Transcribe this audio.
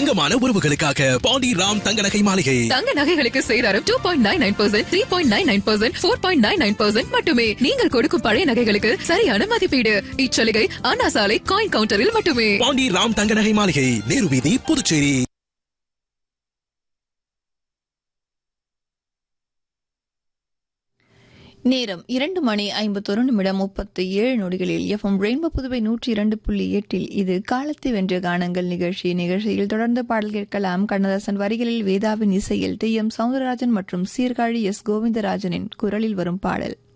தங்கமான உறவுகளுக்காக பாண்டி ராம் தங்க நகை மாளிகை தங்க நகைகளுக்கு சேதாரம் two point nine nine percent three point nine nine percent four point nine nine percent மட்டுமே நீங்கள் கொடுக்கும் பழைய நகைகளுக்கு சரியான மதிப்பீடு இச்சலுகை அண்ணா சாலை காயின் கவுண்டரில் மட்டுமே பாண்டி ராம் தங்க நகை மாளிகை நேரு வீதி புதுச்சேரி நேரம் இரண்டு மணி ஐம்பத்தொரு நிமிடம் முப்பத்து ஏழு நொடிகளில் எஃப்எம் ரெயின்போ புதுவை நூற்றி இரண்டு புள்ளி எட்டில் இது காலத்தை வென்ற கானங்கள் நிகழ்ச்சி நிகழ்ச்சியில் தொடர்ந்து பாடல் கேட்கலாம் கண்ணதாசன் வரிகளில் வேதாவின் இசையில் டி எம் சவுந்தரராஜன் மற்றும் சீர்காழி எஸ் கோவிந்தராஜனின் குரலில் வரும் பாடல்